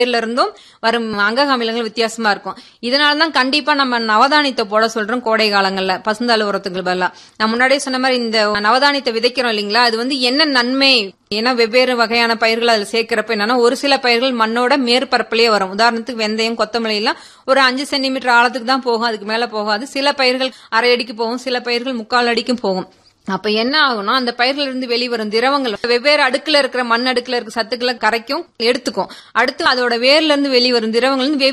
வேர்ல இருந்தும் வரும் அங்கக அமிலங்கள் வித்தியாசமா இருக்கும் இதனால தான் கண்டிப்பா நம்ம நவதானியத்தை போட சொல்றோம் கோடை காலங்கள்ல பசுந்தாள் உரத்துக்கு பதிலா நான் முன்னாடியே சொன்ன மாதிரி இந்த நவதானியத்தை விதைக்கிறோம் இல்லைங்களா அது வந்து என்ன நன்மை ஏன்னா வெவ்வேறு வகையான பயிர்கள் அதுல சேர்க்கிறப்ப என்னன்னா ஒரு சில பயிர்கள் மண்ணோட மேற்பரப்பிலேயே வரும் உதாரணத்துக்கு வெந்தயம் கொத்தமல்லி எல்லாம் ஒரு அஞ்சு சென்டிமீட்டர் ஆழத்துக்கு தான் போகும் அதுக்கு மேல போகாது சில பயிர்கள் அரை அடிக்கு போகும் சில பயிர்கள் முக்கால் அடிக்கும் போகும் அப்ப என்ன ஆகும்னா அந்த பயிர்கள் இருந்து வெளிவரும் திரவங்கள் வெவ்வேறு அடுக்குல இருக்கிற மண் அடுக்குல இருக்கிற சத்துக்களை கரைக்கும் எடுத்துக்கும் அடுத்து அதோட வேர்ல இருந்து வெளிவரும் திரவங்கள் வந்து